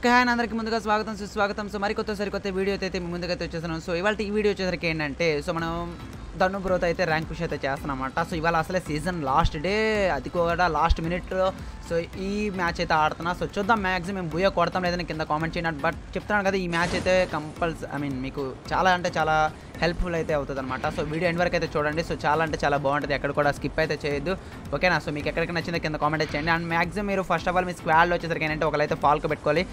Okay hi అందరికి ముందుగా స్వాగతం సుస్వాగతం సో మరి కొత్త సరికొత్త వీడియో అయితే మీ ముందుగా అయితే వచ్చేస్తున్నాం సో ఇవాళ ఈ వీడియో వచ్చేసరికి ఏంటంటే సో మనం ధను బ్రోత్ అయితే ర్యాంక్ పుష్ అయితే చేస్తున్నామన్నమాట సో ఇవాళ అసలే సీజన్ లాస్ట్ డే అది కూడా లాస్ట్ మినిట్లో సో ఈ మ్యాచ్ అయితే ఆడుతున్నా సో చూద్దాం మ్యాక్సిమం మేము బుయ్య కొడతాం లేదని కింద కామెంట్ చేయండి బట్ చెప్తున్నాను కదా ఈ మ్యాచ్ అయితే కంపల్స్ ఐ మీన్ మీకు చాలా అంటే చాలా హెల్ప్ఫుల్ అయితే అవుతుంది అనమాట సో వీడియో ఎండ్ వరకు అయితే చూడండి సో చాలా అంటే చాలా బాగుంటుంది ఎక్కడ కూడా స్కిప్ అయితే చేయొద్దు ఓకేనా సో మీకు ఎక్కడికి నచ్చిందో కింద కామెంట్ అయితే చేయండి అండ్ మ్యాక్సిమం మీరు ఫస్ట్ ఆఫ్ ఆల్ మీ స్క్వాడ్లో వచ్చేసరికి ఏంటంటే ఒకరైతే ఫాల్కి పెట్టుకోవాలి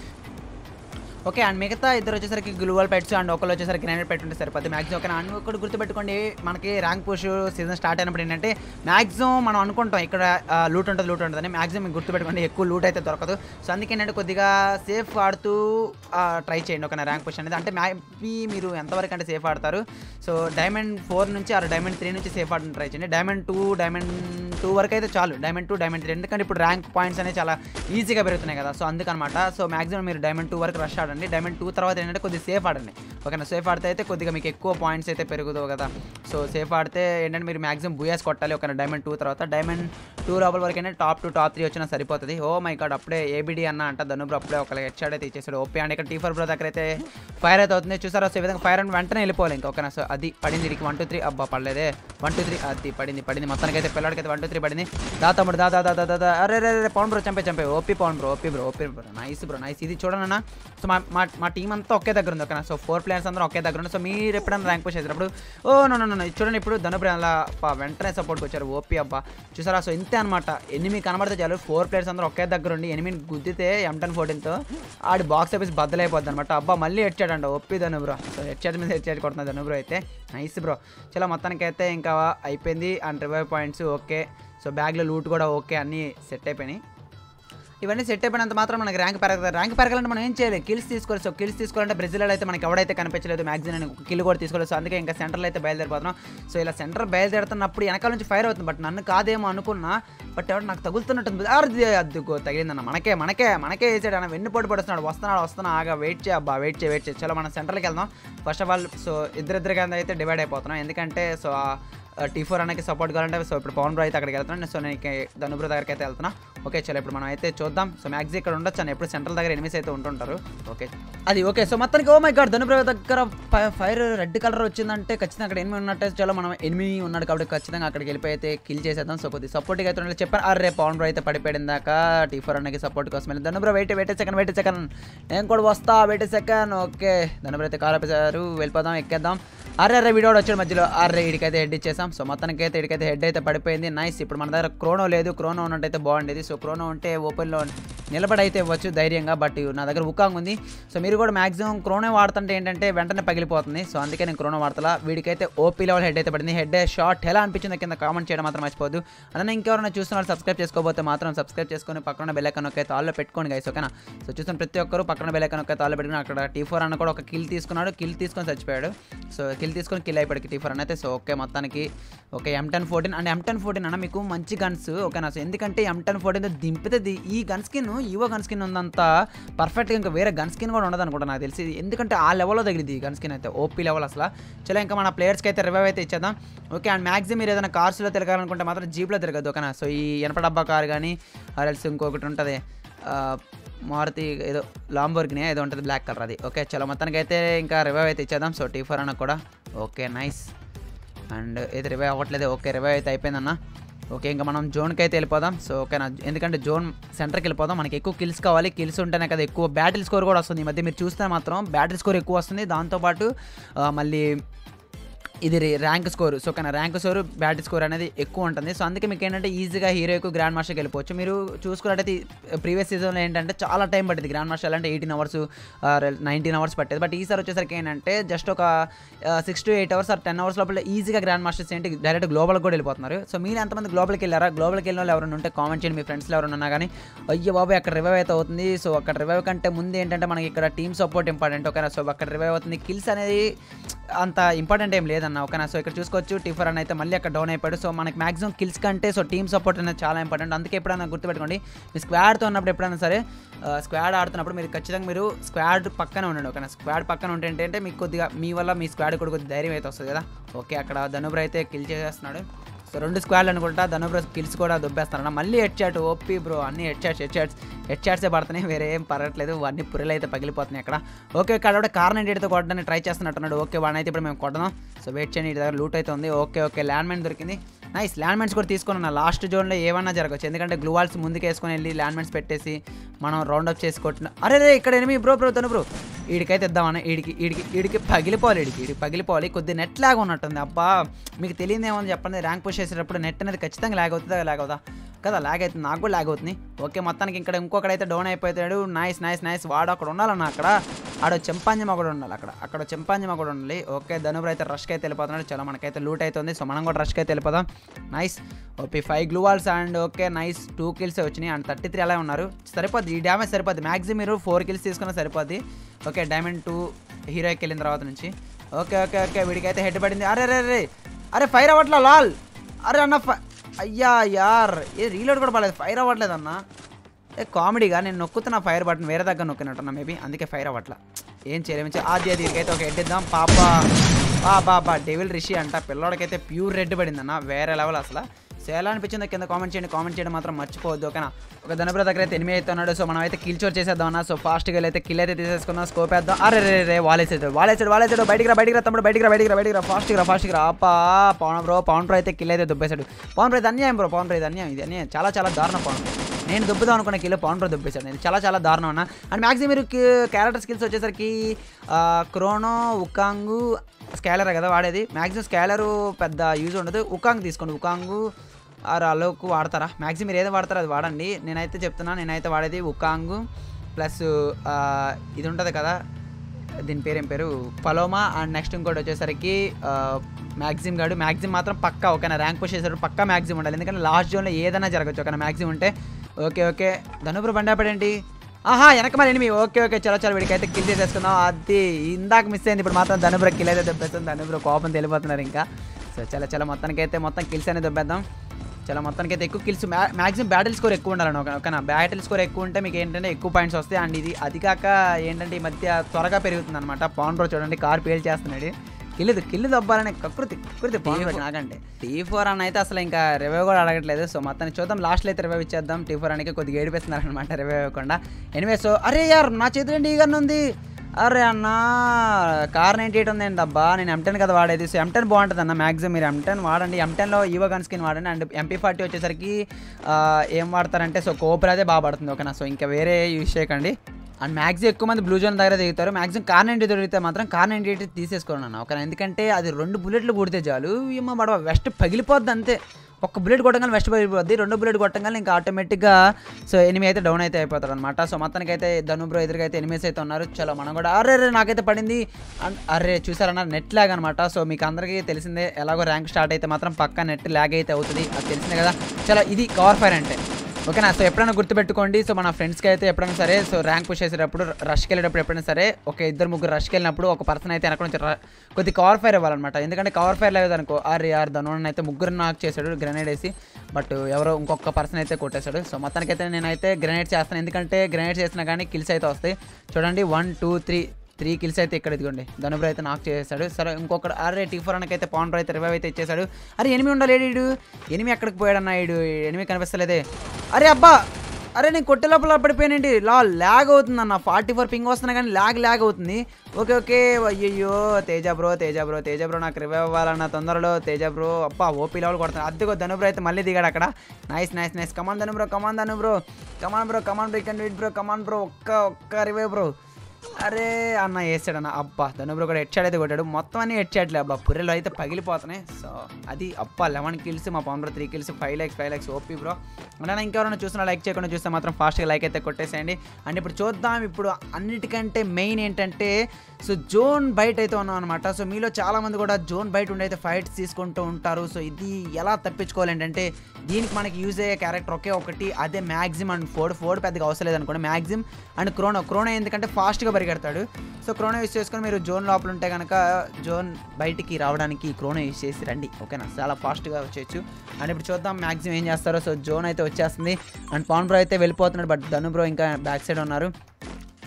ఓకే అండ్ మిగతా ఇద్దరు వచ్చేసరికి గ్లూవల్ పెట్స్ అండ్ ఒకళ్ళు వచ్చేసరికి గ్రానైట్ పెట్టుంటే సరిపోతుంది మ్యాక్సిమం ఓకే అండ్ ఒకటి గుర్తుపెట్టుకోండి మనకి ర్యాంక్ పుష్ సీజన్ స్టార్ట్ అయినప్పుడు ఏంటంటే మ్యాక్సిమం మనం అనుకుంటాం ఇక్కడ లూట్ ఉంటుంది లూట్ ఉంటుందని మ్యాక్సిమం మీకు గుర్తుపెట్టుకోండి ఎక్కువ లూట్ అయితే దొరకదు సో అందుకే ఏంటంటే కొద్దిగా సేఫ్ ఆడుతూ ట్రై చేయండి ఒక ర్యాంక్ పుష్ అనేది అంటే మ్యాబీ మీరు ఎంతవరకు అంటే సేఫ్ ఆడతారు సో డైమండ్ ఫోర్ నుంచి ఆరు డైమండ్ త్రీ నుంచి సేఫ్ ఆడడం ట్రై చేయండి డైమండ్ టూ డైమండ్ టూ వరకు అయితే చాలు డైమండ్ టూ డైమండ్ త్రీ ఎందుకంటే ఇప్పుడు ర్యాంక్ పాయింట్స్ అనేవి చాలా ఈజీగా పెరుగుతున్నాయి కదా సో అందుకనమాట సో మాక్సిమం మీరు డైమండ్ టూ వరకు రష్ ఆడండి డైమండ్ టూ తర్వాత ఏంటంటే కొద్దిగా సేఫ్ ఆడండి ఓకేనా సేఫ్ ఆడితే అయితే కొద్దిగా మీకు ఎక్కువ పాయింట్స్ అయితే పెరుగుతావు కదా సో సేఫ్ ఆడితే ఏంటంటే మీరు మాక్సిమం బుయాస్ కొట్టాలి ఒక డైమండ్ టూ తర్వాత డైమండ్ టూ లోపల వరకు ఏంటంటే టాప్ టూ టాప్ త్రీ వచ్చినా సరిపోతుంది ఓ మై గాడ్ అప్పుడే ఏబిడి అన్న అంట ధనుబ్రో అప్పుడే ఒక హెడ్ షాట్ అయితే ఇచ్చేసాడు ఓపీ అండ్ ఇక్కడ టీ ఫోర్ బ్రో దగ్గర అయితే ఫైర్ అయితే అవుతుంది చూసారా సో ఈ విధంగా ఫైర్ అండ్ వెంటనే వెళ్ళిపోవాలి ఇంకా ఓకేనా సో అది పడింది దీనికి వన్ టూ త్రీ అబ్బా పడలేదే వన్ టూ త్రీ అది పడింది పడింది మొత్తానికి అయితే పిల్లడికి అయితే వన్ టూ త్రీ పడింది దా తమ్ముడు దా దా దా దా దా దా అరే రే రే పవన్ బ్రో చంపే చంపే OP Pavan bro OP bro OP bro nice bro nice ఇది చూడండి అన్న సో మా మా మా టీం అంతా ఒకే దగ్గర ఉంది ఓకేనా సో ఫోర్ ప్లేయర్స్ అందరూ ఒకే దగ్గర ఉంది సో మీరు ఎప్పుడైనా ర్యాంక్ పుష్ చేసినప్పుడు ఓ నో నో నో చూడండి ఇప్పుడు ధనుబ్రి అలా పా వెంటనే సపోర్ట్కి వచ్చారు ఓపీ అబ్బా చూసారా సో ఇంతే అనమాట ఎనిమిది కనబడితే చాలు ఫోర్ ప్లేయర్స్ అందరూ ఒకే దగ్గర ఉండి ఎనిమిది గుద్దితే ఎంటన్ ఫోర్టీన్తో ఆడి బాక్స్ ఆఫీస్ బద్దలైపోద్ది అనమాట అబ్బా మళ్ళీ హెడ్చాడంట ఒప్పి ధనుబ్రో సో హెడ్చాట్ మీద హెడ్చాట్ కొడుతున్నా ధనుబ్రో అయితే నైస్ బ్రో చాలా మొత్తానికి అయితే ఇంకా అయిపోయింది and revive points okay so బ్యాగ్లో లూట్ కూడా ఓకే అన్నీ సెట్ అయిపోయినాయి ఇవన్నీ సెట్ అయిపోయినంత మాత్రం మనకి ర్యాంక్ పెరగదు ర్యాంక్ పెరగాలంటే మనం ఏం చేయాలి కిల్స్ తీసుకోవాలి సో కిల్స్ తీసుకోవాలంటే బ్రెజిల్లో అయితే మనకి ఎవడైతే కనిపించలేదు మ్యాక్సిమం ఒక కిల్ కూడా తీసుకోలేదు సో అందుకే ఇంకా సెంటర్లో అయితే బయలుదేరిపోతున్నాం సో ఇలా సెంటర్ బయలుదేరుతున్నప్పుడు వెనకాల నుంచి ఫైర్ అవుతుంది బట్ నన్ను కాదేమో అనుకున్నా బట్ ఎవరు నాకు తగులుతున్నట్టు అర్థి అద్దుకో తగిలిందన్న మనకే మనకే మనకే వేసాడు అన్న వెన్నుపోటు పడుతున్నాడు వస్తున్నాడు వస్తున్నా ఆగా వెయిట్ చేయ అబ్బా వెయిట్ చేయ వెయిట్ చేయ చలో మనం సెంటర్కి వెళ్దాం ఫస్ట్ ఆఫ్ ఆల్ సో ఇద్దరిద్దరి కింద అయితే డివైడ్ అయిపోతున్నాం ఎందుకంటే సో టీ ఫోర్ అనేది సపోర్ట్ కావాలంటే సో ఇప్పుడు పవన్ బ్రో అయితే అక్కడికి వెళ్తున్నాను సో నేను ధనుబ్రో దగ్గరికి అయితే వెళ్తున్నా ఓకే చలో ఇప్పుడు మనం అయితే చూద్దాం సో మ్యాక్సీ ఇక్కడ ఉండొచ్చు అని ఎప్పుడు సెంట్రల్ దగ్గర ఎనిమిస్ అయితే ఉంటుంటారు ఓకే అది ఓకే సో మొత్తానికి ఓ మై గాడ్ ధనుబ్రో దగ్గర ఫైర్ రెడ్ కలర్ వచ్చిందంటే ఖచ్చితంగా అక్కడ ఎనిమిది ఉన్నట్టే చలో మనం ఎనిమిది ఉన్నాడు కాబట్టి ఖచ్చితంగా అక్కడికి వెళ్ళిపోయి అయితే కిల్ చేసేద్దాం సో కొద్దిగా సపోర్ట్గా అయితే ఉండాలి చెప్పాను అరే పవన్ బ్రో అయితే పడిపోయిన దాకా టీ ఫోర్ అనేది సపోర్ట్ కోసం వెళ్ళి Dhanu bro wait wait second wait second నేను కూడా వస్తా వెయిట్ సెకండ్ ఓకే ధనుబ్రో అయితే కార్ ఆపేశారు వెళ్ళిపోదాం ఎక్కేద్దాం అరే అరే వీడియో వచ్చాడు మధ్యలో అరే ఇడికైతే హెడ్ ఇచ్చేసాం సో మొత్తానికి అయితే ఇడికైతే హెడ్ అయితే పడిపోయింది నైస్ ఇప్పుడు మన దగ్గర క్రోనో లేదు క్రోనో ఉన్నట్టయితే బాగుండేది సో క్రోనో ఉంటే ఓపెన్లో నిలబడి అయితే ఇవ్వచ్చు ధైర్యంగా బట్ నా దగ్గర ఉకాంగ్ ఉంది సో మీరు కూడా మాక్సిమం క్రోనో వాడుతుంటే ఏంటంటే వెంటనే పగిలిపోతుంది సో అందుకే నేను క్రోనో వాడతలా వీడికైతే ఓపీ లెవెల్ హెడ్ అయితే పడింది హెడ్ షార్ట్ ఎలా అనిపించింది కింద కామెంట్ చేయడం మాత్రం మర్చిపోదు అలానే ఇంకెవరైనా చూస్తున్నారు సబ్స్క్రైబ్ చేసుకోకపోతే మాత్రం సబ్స్క్రైబ్ చేసుకొని పక్కన బెల్లైకన్ ఒక తాళ్ళు పెట్టుకోండి గైస్ ఓకేనా సో చూసిన ప్రతి ఒక్కరు పక్కన బెల్లైకన్ ఒక తాళ్ళు పెట్టుకుని అక్కడ టీ ఫోర్ అన్న కూడా ఒక కిల్ తీసుకున్నాడు కిల్ తీసుకొని చచ్చిపోయాడు సో కిల్ తీసుకొని కిల్ అయిపోయాడు టీ ఫోర్ అని అయితే సో ఓకే మొత్తానికి okay M ten fourteen and M ten fourteen అన్న మీకు మంచి గన్స్ ఓకేనా సో ఎందుకంటే ఎం టెన్ ఫోర్టీన్ దింపితే ది- ఈ gun skin EVO gun skin ఉందంత పర్ఫెక్ట్గా ఇంకా వేరే గన్ స్కిన్ కూడా ఉండదు అనుకుంటా నాకు తెలిసి ఎందుకంటే ఆ లెవెల్లో తగిలింది ఈ గన్ స్కిన్ అయితే ఓపీ లెవెల్ అసలు చలో ఇంకా మన ప్లేయర్స్కి అయితే రివైవ్ అయితే ఇచ్చేద్దాం ఓకే అండ్ మ్యాక్సిమం మీరు ఏదైనా కార్స్లో తిరగాలనుకుంటే మాత్రం జీప్లో తిరగదు ఓకేనా సో ఈ ఎనప డబ్బా కార్ కానీ ఆర్ఎల్స్ ఇంకొకటి ఉంటుంది ఆ, మారుతి ఏదో లాంబోర్గిని ఏదో ఉంటుంది బ్లాక్ కలర్ అది ఓకే చలో మొత్తానికి అయితే ఇంకా రివైవ్ అయితే ఇచ్చేద్దాం సో టీ ఫోర్ అన్న కూడా ఓకే నైస్ అండ్ ఏది రివైవ్ అవ్వట్లేదు ఓకే రివైవ్ అయితే అయిపోయిందన్న ఓకే ఇంకా మనం జోన్కి అయితే వెళ్ళిపోదాం సో ఓకేనా ఎందుకంటే జోన్ సెంటర్కి వెళ్ళిపోదాం మనకి ఎక్కువ కిల్స్ కావాలి కిల్స్ ఉంటేనే కదా ఎక్కువ బ్యాటిల్ స్కోర్ కూడా వస్తుంది ఈ మధ్య మీరు చూస్తే మాత్రం బ్యాటిల్ స్కోర్ ఎక్కువ వస్తుంది దాంతోపాటు ఆ, మళ్ళీ ఇది ర్యాంక్ స్కోర్ సో కానీ ర్యాంక్ స్కోర్ బ్యాటిల్ స్కోర్ అనేది ఎక్కువ ఉంటుంది సో అందుకే మీకు ఏంటంటే ఈజీగా హీరోకు గ్రాండ్ మాస్టర్కి వెళ్ళిపోవచ్చు మీరు చూసుకున్నట్టయితే ప్రీవియస్ సీజన్లో ఏంటంటే చాలా టైం పట్టింది గ్రాండ్ మాస్టర్ అంటే ఎయిటీన్ అవర్స్ నైన్టీన్ అవర్స్ పట్టేది బట్ ఈసారి వచ్చేసరికి ఏంటంటే జస్ట్ ఒక six to eight hours or ten hours లోపల ఈజీగా గ్రాండ్ మాస్టర్స్ ఏంటి డైరెక్ట్ గ్లోబల్కి కూడా వెళ్ళిపోతున్నారు సో మీరు ఎంతమంది గ్లోబల్కి వెళ్ళారా గ్లోబల్కి వెళ్ళిన వాళ్ళు ఎవరైనా ఉంటే కామెంట్ చేయండి మీ ఫ్రెండ్స్లో ఎవరైనా ఉన్నా కానీ అయ్యో బాబాయ్ అక్కడ రివైవ్ అయితే అవుతుంది సో అక్కడ రివైవ్ కంటే ముందు ఏంటంటే మనకి ఇక్కడ టీమ్ సపోర్ట్ ఇంపార్టెంట్ ఓకేనా సో అక్కడ రివైవ్ అవుతుంది కిల్స్ అనేది అంత ఇంపార్టెంట్ ఏం లేదన్న ఓకేనా సో ఇక్కడ చూసుకోవచ్చు టిఫర్ అని అయితే మళ్ళీ అక్కడ డౌన్ అయిపోయాడు సో మనకి మాక్సిమం కిల్స్ కంటే సో టీమ్ సపోర్ట్ అనేది చాలా ఇంపార్టెంట్ అందుకే ఎప్పుడైనా గుర్తుపెట్టుకోండి మీ స్క్వాడ్తో ఉన్నప్పుడు ఎప్పుడైనా సరే స్క్వాడ్ ఆడుతున్నప్పుడు మీరు ఖచ్చితంగా మీరు స్క్వాడ్ పక్కన ఉండండి ఓకేనా స్క్వాడ్ పక్కన ఉంటే ఏంటంటే మీకు కొద్దిగా మీ వల్ల మీ స్క్వాడ్ కూడా కొద్దిగా ధైర్యం అయితే వస్తుంది కదా ఓకే అక్కడ ధనుబ్ర అయితే కిల్ చేసేస్తున్నాడు సో రెండు స్క్వాడ్లు అనుకుంటా ధను బ్రో కిల్స్ కూడా దుబ్బేస్తారన్న మళ్ళీ హెడ్ చాట్ ఓపీ బ్రో అన్ని head shots head shots head చాట్సే పడుతున్నాయి వేరే ఏం పడట్లేదు అన్ని పుర్రెలు అయితే పగిలిపోతున్నాయి అక్కడ ఓకే ఇక్కడ కూడా కార్ నైన్టీతో కొట్టడానికి ట్రై చేస్తున్నట్టున్నాడు ఓకే వాడిని అయితే ఇప్పుడు మేము కొట్టదాం సో వెయిట్ చేయండి ఇటు దగ్గర లూట్ అయితే ఉంది ఓకే ఓకే ల్యాండ్ మైన్ దొరికింది నైస్ ల్యాండ్ మైన్స్ కూడా తీసుకున్నా లాస్ట్ జోన్లో ఏమన్నా జరగచ్చు ఎందుకంటే గ్లూవాల్స్ ముందుకు వేసుకొని వెళ్ళి ల్యాండ్ మైన్స్ పెట్టేసి మనం రౌండ్ అప్ చేసి కొట్టిన అరే రే ఇక్కడ ఎనిమి బ్రో బ్రో తను బ్రో ఈడికైతే ఇద్దామని ఈడికి ఈడికి ఈడికి పగిలిపోవాలి ఈడికి ఈడికి పగిలిపోవాలి కొద్ది నెట్ లాగా ఉన్నట్టుంది అబ్బా మీకు తెలియదేమో అని చెప్పండి ర్యాంక్ పుష్ చేసేటప్పుడు నెట్ అనేది ఖచ్చితంగా లాగ్ అవుతుందా లాగ్ అవుతా కదా లాగ్ అవుతుంది నాకు కూడా లాగ్ అవుతుంది ఓకే మొత్తానికి ఇక్కడ ఇంకొకడైతే డౌన్ అయిపోతాడు నైస్ నైస్ నైస్ వాడు అక్కడ ఉండాలన్న అక్కడ ఆడ చెంపాంజమ కూడా ఉండాలి అక్కడ అక్కడ చెంపాంజమ కూడా ఉండాలి ఓకే ధనుబర్ అయితే రష్కి అయితే వెళ్ళిపోతున్నాడు చాలా మనకైతే లూట్ అవుతుంది సో మనం కూడా రష్కి అయితే వెళ్ళిపోదాం nice OP five gloo walls and okay nice two kills వచ్చినాయి అండ్ థర్టీ త్రీ అలా ఉన్నారు సరిపోద్ది ఈ డ్యామేజ్ సరిపోద్ది మ్యాక్సిమం మీరు ఫోర్ కిల్స్ తీసుకున్నా సరిపోద్ది ఓకే డైమండ్ టూ హీరోకి వెళ్ళిన తర్వాత నుంచి ఓకే ఓకే ఓకే వీడికి అయితే హెడ్ పడింది అరే అరే అరే అరే ఫైర్ అవ్వట్లా లాల్ అరే అన్న ఫై అయ్యా యార్ ఏ రీలోడ్ కూడా పడలేదు ఫైర్ అవ్వట్లేదు అన్న ఏ కామెడీగా నేను నొక్కుతున్న ఫైర్ బటన్ వేరే దగ్గర నొక్కినట్టున్నా మేబీ అందుకే ఫైర్ అవ్వట్లా ఏం చేయలేము ఆది అది ఇదికైతే ఒక హెడ్ ఇద్దాం పాప బా బాబా డెవిల్ రిషి అంట పిల్లోడికైతే ప్యూర్ రెడ్ పడిందన్న వేరే లెవెల్ అసలు సో ఎలా అనిపించిందో కింద కామెంట్ చేయండి కామెంట్ చేయడం మాత్రం మర్చిపోవద్దు ఓకేనా ఒక ధనబ్ర దగ్గర అయితే ఎనిమిది అయితే ఉన్నాడు సో మనం అయితే కిల్ చోర్ చేసేద్దాం అన్న సో ఫాస్ట్గా అయితే కిల్ అయితే తీసేసుకుందాం స్కోప్ వేద్దాం అరే రే రే వాలేసాడు వాలేసాడు వాలేసాడు బయటికి రా బయటికి రా తమ్ముడు బయటికి రా బయటికి రా బయటికి రా ఫాస్ట్గా రా ఫాస్ట్గా రా అప్పా పవన్ బ్రో పవన్ బ్రో అయితే కిల్ అయితే దుబ్బేశాడు పవన్ బ్రో ఇది అన్యాయం బ్రో పవన్ బ్రో ఇది అన్యాయం ఇది అన్యాయం చాలా చాలా దారుణం పవన్ బ్రో నేను దుబ్బుదాం అనుకున్న కిలో పవన్ బ్రో దుబ్బేశాడు నేను చాలా చాలా దారుణం అన్న అండ్ మ్యాక్సిమం మీరు క్యారెక్టర్ స్కిల్స్ వచ్చేసరికి క్రోనో ఉకాంగు స్కాలర్ కదా వాడేది మ్యాక్సిమం స్కాలరు పెద్ద యూజ్ ఉండదు ఉకాంగ్ తీసుకోండి ఉకాంగు ఆరు అలోకు వాడతారా మ్యాక్సిమం మీరు ఏదో వాడతారో అది వాడండి నేనైతే చెప్తున్నా నేనైతే వాడేది ఉకాంగు ప్లస్ ఇది ఉంటుంది కదా దీని పేరు ఏం పేరు పలోమా అండ్ నెక్స్ట్ ఇంకోటి వచ్చేసరికి మ్యాక్సిమ్ గాడు మ్యాక్సిమ్ మాత్రం పక్కా ఓకేనా ర్యాంక్ పుష్ చేసాడు పక్కా మ్యాక్సిమ్ ఉండాలి ఎందుకంటే లాస్ట్ జోన్లో ఏదైనా జరగచ్చు ఓకేనా మ్యాక్సిమ్ ఉంటే ఓకే ఓకే ధనుపురు బండాపడేంటి ఆహా వెనక మరి ఎనిమి ఓకే ఓకే చలో చలో వీడికి అయితే కిల్ చేసేసుకుందాం అది ఇందాక మిస్ అయింది ఇప్పుడు మాత్రం ధనుపుర కిల్ అయితే దెబ్బేస్తుంది ధనుపుర కోపం తెలిపోతున్నారు ఇంకా సో చలో చలో మొత్తానికి అయితే మొత్తం కిల్స్ అనేది దెబ్బేద్దాం చాలా మొత్తానికి అయితే ఎక్కువ కిల్స్ మ్యాక్సిమం బ్యాటిల్ స్కోర్ ఎక్కువ ఉండాలని ఒక ఓకేనా బ్యాటిల్ స్కోర్ ఎక్కువ ఉంటే మీకు ఏంటంటే ఎక్కువ పాయింట్స్ వస్తాయి అండ్ ఇది అది కాక ఏంటంటే ఈ మధ్య త్వరగా పెరుగుతుంది అనమాట పవన్ బ్రో చూడండి కార్ పేల్ చేస్తున్నాడు కిల్లు కిల్లు దబ్బాలనే కకృతి కకృతి పవన్ బ్రో నాకంటే టీ ఫోర్ అని అయితే అసలు ఇంకా రివ్యూ కూడా అడగట్లేదు సో మొత్తాన్ని చూద్దాం లాస్ట్లో అయితే రివ్యూ ఇచ్చేద్దాం టీ ఫోర్ అనేది కొద్దిగా ఏడిపిస్తున్నారు అనమాట రివ్యూ ఇవ్వకుండా ఎనివే సో అరే యార్ నా చేతిలో ఏంటి ఈ గన్ ఉంది అరే అన్న కార్ నైంటీ ఎయిట్ ఉంది ఏంటి అబ్బా నేను ఎంటెన్ కదా వాడేది సో ఎంటెన్ బాగుంటుంది అన్న మ్యాక్సిమం మీరు ఎంటెన్ వాడండి ఎంటెన్లో ఈవో గన్ స్కిన్ వాడండి అండ్ ఎంపీ ఫార్టీ వచ్చేసరికి ఆ, ఏం వాడతారంటే సో కోబ్రా అదే బాగా పడుతుంది ఓకేనా సో ఇంకా వేరే యూజ్ చేయకండి అండ్ మ్యాక్సిమం ఎక్కువ మంది బ్లూ జోన్ దగ్గర దిగుతారు మ్యాక్సిమం కార్ నైంటీ దొరికితే మాత్రం కార్ నైంటీ ఎయిట్ తీసేసుకోండి అన్న ఓకేనా ఎందుకంటే అది రెండు బుల్లెట్లు కొడితే చాలు ఏమో పడవ వెస్ట్ పగిలిపోద్ది అంతే ఒక్క బుల్లెట్ కొట్టగానే వెస్ట్ పడిపోద్ది రెండు బుల్లెట్ కొట్టగానే ఇంకా ఆటోమేటిక్గా సో ఎనిమిది అయితే డౌన్ అయితే అయిపోతారు అనమాట సో మొత్తానికి అయితే ధను బ్రో ఎదురుగా అయితే ఎనిమిస్ అయితే ఉన్నారు చలో మనం కూడా అరే అరే నాకైతే పడింది అండ్ అరే చూసారన్న నెట్ ల్యాగ్ అనమాట సో మీకు అందరికీ తెలిసిందే ఎలాగో ర్యాంక్ స్టార్ట్ అయితే మాత్రం పక్కా నెట్ ల్యాగ్ అయితే అవుతుంది అది తెలిసిందే కదా చలో ఇది కవర్ ఫైర్ అంటే ఓకేనా సో ఎప్పుడైనా గుర్తుపెట్టుకోండి సో మన ఫ్రెండ్స్కి అయితే ఎప్పుడైనా సరే సో ర్యాంక్ పుష్ చేసేటప్పుడు రష్కి వెళ్ళేటప్పుడు ఎప్పుడైనా సరే ఒక ఇద్దరు ముగ్గురు రష్కి వెళ్ళినప్పుడు ఒక పర్సన్ అయితే వెనక నుంచి ర- కొద్ది కవర్ ఫైర్ ఇవ్వాలన్నమాట ఎందుకంటే కవర్ ఫైర్ లేదనుకో ఆర్ ఆర్ ధనున్ అయితే ముగ్గురు నాకు చేశాడు గ్రెనేడ్ వేసి బట్ ఎవరో ఇంకొక పర్సన్ అయితే కొట్టేశాడు సో మొత్తానికి అయితే నేనైతే గ్రెనేడ్ చేస్తాను ఎందుకంటే గ్రెనేడ్ చేసినా కానీ కిల్స్ అయితే వస్తాయి చూడండి one two three three kills అయితే ఇక్కడ ఇదిగోండి ధనుబ్ర అయితే నాకు చేశాడు సరే ఇంకొకటి అరే టీ ఫోర్ అయితే పవన్ అయితే రివైవ్ అయితే ఇచ్చేసాడు అరే ఎనిమి ఉండాలి ఈడు ఎనిమి ఎక్కడికి పోయాడన్నా ఈడు ఎనిమి కనిపిస్తలేదే అరే అబ్బా అరే నేను కొట్టే లోపల పడిపోయానండి లా ల్యాగ్ అవుతుంది అన్న ఫార్టీ ఫోర్ పింగ్ వస్తున్నా కానీ ల్యాగ్ ల్యాగ్ అవుతుంది ఓకే ఓకే అయ్యయ్యో Teja bro Teja bro Teja bro నాకు రివైవ్ అవ్వాలన్న తొందరలో తేజ బ్రో అప్ప ఓపీ లెవెల్ కొడుతున్నాను అద్దెకో ధనుబ్రో అయితే మళ్ళీ దిగాడు అక్కడ nice nice nice come on Dhanu bro come on Dhanu bro come on bro come on bro can bro come on bro ఒక్క ఒక్క రివైవ్ బ్రో అరే అన్న వేసాడు అన్న అబ్బా ధనుబ్రో కూడా హెడ్ షాట్ అయితే కొట్టాడు మొత్తం అన్ని హెడ్ షాట్లే అబ్బా పుర్రెలు అయితే పగిలిపోతున్నాయి సో అది అప్ప లెవెన్ కిల్స్ మా Pavan bro three kills five ల్యాక్స్ ఫైవ్ ల్యాక్స్ ఓపీ బ్రో అంటే ఇంకెవరైనా చూసినా లైక్ చేయకుండా చూస్తే మాత్రం ఫాస్ట్గా లైక్ అయితే కొట్టేసేయండి అండ్ ఇప్పుడు చూద్దాం ఇప్పుడు అన్నిటికంటే మెయిన్ ఏంటంటే సో జోన్ బయట అయితే ఉన్నాం అనమాట సో మీలో చాలా మంది కూడా జోన్ బయట ఉండి అయితే ఫైట్స్ తీసుకుంటూ ఉంటారు సో ఇది ఎలా తప్పించుకోవాలి ఏంటంటే దీనికి మనకి యూజ్ అయ్యే క్యారెక్టర్ ఒకే ఒకటి అదే మ్యాక్సిమం అండ్ ఫోర్డ్ ఫోర్డ్ పెద్దగా అవసరం లేదనుకోండి మ్యాక్సిమం అండ్ క్రోనో క్రోనో ఎందుకంటే ఫాస్ట్గా పరిగెడతాడు సో క్రోనో యూస్ చేసుకొని మీరు జోన్ లోపల ఉంటే కనుక జోన్ బయటికి రావడానికి క్రోనో యూస్ చేసి రండి ఓకేనా చాలా ఫాస్ట్గా వచ్చేయచ్చు అండ్ ఇప్పుడు చూద్దాం మ్యాక్సిమం ఏం చేస్తారో సో జోన్ అయితే వచ్చేస్తుంది అండ్ పవన్ బ్రో అయితే వెళ్ళిపోతున్నాడు బట్ ధను బ్రో ఇంకా బ్యాక్ సైడ్ ఉన్నారు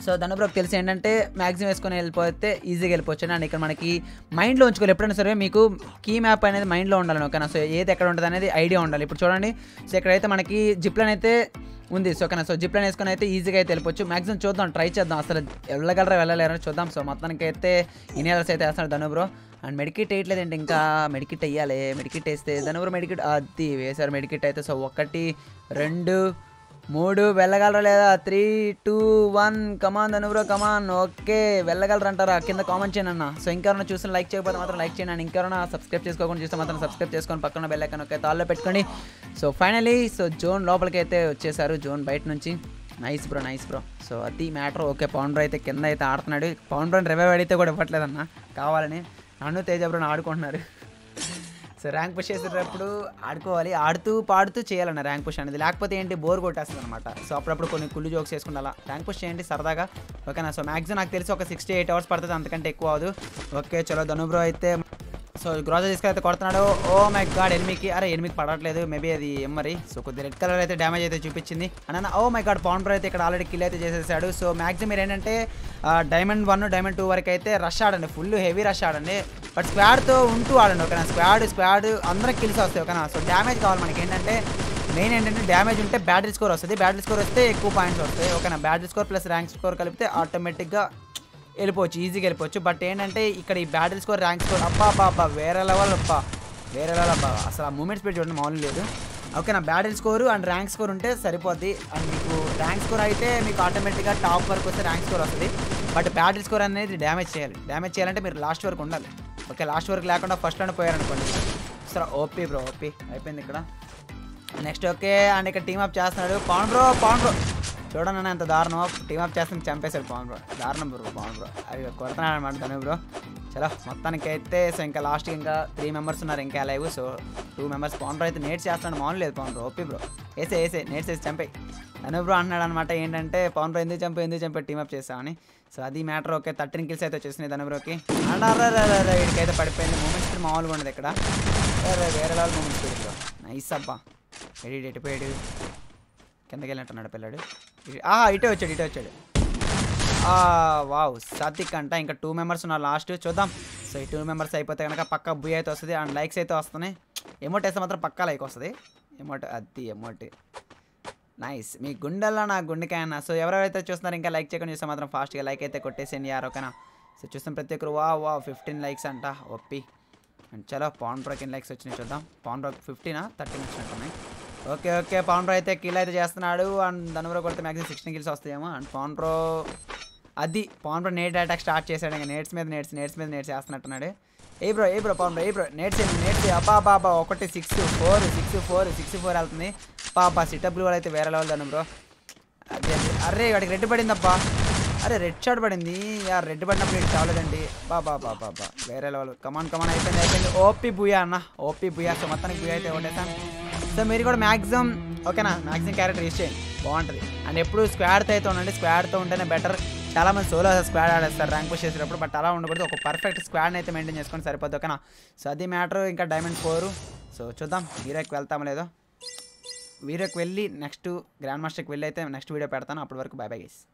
సో ధనుబ్రోకి తెలిసి ఏంటంటే మ్యాక్సిమం వేసుకొని వెళ్ళిపోతే ఈజీగా వెళ్ళిపోవచ్చు అండ్ ఇక్కడ మనకి మైండ్లో ఉంచుకోవాలి ఎప్పుడైనా సరే మీకు కీ మ్యాప్ అనేది మైండ్లో ఉండాలి ఓకేనా సో ఏది ఎక్కడ ఉంటుంది అనేది ఐడియా ఉండాలి ఇప్పుడు చూడండి సో ఇక్కడైతే మనకి జిప్లైన్ అయితే ఉంది సో ఓకేనా సో జిప్లైన్ వేసుకొని అయితే ఈజీగా అయితే వెళ్ళిపోవచ్చు మ్యాక్సిమం చూద్దాం ట్రై చేద్దాం అసలు వెళ్ళగలరా వెళ్ళలేరని చూద్దాం సో మొత్తానికి అయితే ఇన్హేలర్స్ అయితే వేస్తున్నాడు ధనుబ్రో అండ్ మెడికిట్ వేయట్లేదండి ఇంకా మెడికిట్ వేయాలి మెడికిట్ వేస్తే ధనుబ్రో మెడికిట్ అది వేశారు మెడికిట్ అయితే సో ఒకటి రెండు మూడు వెళ్ళగలరా లేదా three two one come on Dhanu bro come on okay వెళ్ళగలరా అంటారా కింద కామెంట్ చేయండి అన్న సో ఇంకెవరైనా చూసిన లైక్ చేయకపోతే మాత్రం లైక్ చేయండి అండ్ ఇంకెవరైనా సబ్స్క్రైబ్ చేసుకోకుండా చూస్తే మాత్రం సబ్స్క్రైబ్ చేసుకొని పక్కన బెల్ ఐకాన్ ఒకే తాల్లో పెట్టుకోండి సో ఫైనలీ సో జోన్ లోపలికి అయితే వచ్చేసారు జోన్ బయట నుంచి nice bro nice bro so అది మ్యాటర్ ఓకే పవన్ బ్రో అయితే కింద అయితే ఆడుతున్నాడు పవన్ బ్రో రివైవ్ అడిగితే కూడా ఇవ్వట్లేదన్న కావాలని నన్ను తేజ బ్రోని ఆడుకుంటున్నారు సో ర్యాంక్ పుష్ చేసేటప్పుడు ఆడుకోవాలి ఆడుతూ పాడుతూ చేయాలన్న ర్యాంక్ పుష్ అనేది లేకపోతే ఏంటి బోర్ కొట్టేస్తుంది అనమాట సో అప్పుడప్పుడు కొన్ని కుళ్ళు జోక్స్ వేసుకుని అలా ర్యాంక్ పుష్ చేయండి సరదాగా ఓకేనా సో మ్యాక్సిమం నాకు తెలిసి ఒక సిక్స్టీ ఎయిట్ అవర్స్ పడుతుంది అంతకంటే ఎక్కువ అవదు ఓకే చలో ధను బ్రో అయితే సో గ్రోజర్ తీసుకెళ్ళి కొడుతున్నాడు ఓ మై గాడ్ ఎనిమికి అరే ఎనిమికి పడట్లేదు మేబీ అది ఏం మరి సో కొద్దిగా రెడ్ కలర్ అయితే డ్యామేజ్ అయితే చూపించింది అన్న oh my god Pavan bro అయితే ఇక్కడ ఆల్రెడీ కిల్ అయితే చేసేసాడు సో మ్యాక్సిమం మీరు ఏంటంటే డైమండ్ వన్ డైమండ్ టూ వరకు అయితే రష్ ఆడండి ఫుల్ హెవీ రష్ ఆడండి బట్ స్క్వాడ్తో ఉంటూ ఆడండి ఓకేనా స్క్వాడ్ స్క్వాడ్ అందరికి కిల్స్ వస్తాయి ఓకేనా సో డ్యామేజ్ కావాలి మనకి ఏంటంటే మెయిన్ ఏంటంటే డ్యామేజ్ ఉంటే బ్యాటరీ స్కోర్ వస్తుంది బ్యాటరీ స్కోర్ వస్తే ఎక్కువ పాయింట్స్ వస్తాయి ఓకేనా battle score plus rank score కలిపితే ఆటోమేటిక్గా వెళ్ళిపోవచ్చు ఈజీగా వెళ్ళిపోవచ్చు బట్ ఏంటంటే ఇక్కడ ఈ బ్యాటిల్ స్కోర్ ర్యాంక్ స్కోర్ అబ్బా అబ్బా అబ్బా వేరే లెవెల్ అబ్బా వేరే లెవెల్ అబ్బా అసలు ఆ మూమెంట్ స్పీడ్ చూడండి మామూలు లేదు ఓకే నా battle score and rank score ఉంటే సరిపోద్ది అండ్ మీకు ర్యాంక్ స్కోర్ అయితే మీకు ఆటోమేటిక్గా టాప్ వరకు వస్తే ర్యాంక్ స్కోర్ వస్తుంది బట్ బ్యాటిల్ స్కోర్ అనేది డ్యామేజ్ చేయాలి డ్యామేజ్ చేయాలంటే మీరు లాస్ట్ వరకు ఉండాలి ఓకే లాస్ట్ వరకు లేకుండా ఫస్ట్ రౌండ్ పోయారనుకోండి సరే ఓపీ బ్రో ఓపీ అయిపోయింది ఇక్కడ నెక్స్ట్ ఓకే అండ్ ఇక్కడ టీమ్ అప్ చేస్తున్నాడు పవన్ బ్రో పవన్ బ్రో చూడండి అన్న ఎంత దారుణం టీమ్ అప్ చేస్తుంది చంపేశాడు పవన్ బ్రో దారుణం బ్రో పవన్ బ్రో అది కొడుతున్నాడు అనమాట తను బ్రో చలో మొత్తానికి అయితే సో ఇంకా లాస్ట్ ఇంకా త్రీ మెంబర్స్ ఉన్నారు ఇంకా live so two members Pavan bro అయితే నేట్స్ చేస్తున్నాడు మామూలు లేదు పవన్ బ్రో ఓపీ బ్రో వేసే వేసే నేట్స్ వేసి చంపే తను బ్రో అంటున్నాడు అనమాట ఏంటంటే పవన్ బ్రో ఎందుకు చంపే ఎందుకు చంపే టీమ్ అప్ చేస్తామని సో అది మ్యాటర్ ఓకే థర్టీన్ కిల్స్ అయితే వచ్చేసినాయి ధను బ్రోకి అన్నారా వీడికైతే పడిపోయింది మూమెంట్స్ మామూలుగా ఉండదు ఇక్కడ వేరే వేరే లెవెల్ మూమెంట్స్ బ్రో నైస్ అబ్బా ఎడి ఎడిపోయాడు కిందకి వెళ్ళినట్టున్నాడు పిల్లాడు ఇ- ఆహా ఇటే వచ్చాడు ఇటే వచ్చాడు ఆ, వావ్ సాత్విక్ అంట ఇంకా టూ మెంబర్స్ ఉన్నారు లాస్ట్ చూద్దాం సో ఈ టూ మెంబర్స్ అయిపోతే కనుక పక్క బుయ్ అయితే వస్తుంది అండ్ లైక్స్ అయితే వస్తున్నాయి ఎమోట్ వేస్తే మాత్రం పక్కా లైక్ వస్తుంది ఎమోట్ అది ఎమోట్ నైస్ మీ గుండెల్లో నా గుండెకాయ అన్న సో ఎవరెవరైతే చూస్తున్నారు ఇంకా లైక్ చేయకుండా చూస్తే మాత్రం ఫాస్ట్గా లైక్ అయితే కొట్టేసేయండి యార్ ఓకేనా సో చూస్తాం ప్రతి ఒక్కరు వా వా ఫిఫ్టీన్ లైక్స్ అంట ఒప్పి అండ్ చలో పవన్ ప్రోకి ఎన్ని లైక్స్ వచ్చినాయి చూద్దాం పవన్ ప్రోకి ఫిఫ్టీనా థర్టీన్ వచ్చినట్టున్నాయి ఓకే ఓకే పవన్ ప్రో అయితే కిల్ అయితే చేస్తున్నాడు అండ్ ధనుబ్రో కొడితే మ్యాక్సిమం సిక్స్టీన్ కిల్స్ వస్తాయేమో అండ్ పవన్ ప్రో అది Pavan bro nade attack start చేశాడు ఇంకా నేట్స్ మీద నేట్స్ నేట్స్ మీద నేట్స్ చేస్తున్నట్టున్నాడు hey bro hey bro Pavan bro hey bro nades nades అబ్బా అబ్బా అబ్బా ఒకటి six four six four six four వెళ్తుంది పాపా సిటప్ బ్లూ అయితే వేరే లెవెల్ ధను బ్రో అదే అదే. అరే వాడికి రెడ్ పడిందబ్బా అరే రెడ్ షాట్ పడింది యా రెడ్ పడినప్పుడు ఇది చావలేదండి బా బా బా బా బా వేరే లెవెల్ కమాన్ కమాన్ అయిపోయింది అయిపోయింది ఓపీ బుయా అన్న ఓపీ బుయా సో మొత్తానికి బుయా అయితే ఒకటేసాను సో మీరు కూడా మ్యాక్సిమం ఓకేనా మ్యాక్సిమం క్యారెక్టర్ యూస్ చేయండి బాగుంటుంది అండ్ ఎప్పుడు స్క్వాడ్తో అయితే ఉండండి స్క్వాడ్తో ఉంటేనే బెటర్ చాలా మంది సోలో స్క్వాడ్ ఆడేస్తారు ర్యాంక్ పుష్ చేసేటప్పుడు బట్ అలా ఉండకూడదు ఒక పర్ఫెక్ట్ స్క్వాడ్ని అయితే మెయింటైన్ చేసుకొని సరిపోద్ది ఓకేనా సో అది మ్యాటర్ ఇంకా డైమండ్ ఫోర్ సో చూద్దాం హీరోకి వెళ్తామో లేదో వీడియోకి వెళ్ళి నెక్స్ట్ గ్రాండ్ మాస్టర్కి వెళ్ళి అయితే నెక్స్ట్ వీడియో పెడతాను అప్పటి వరకు బై బై గైస్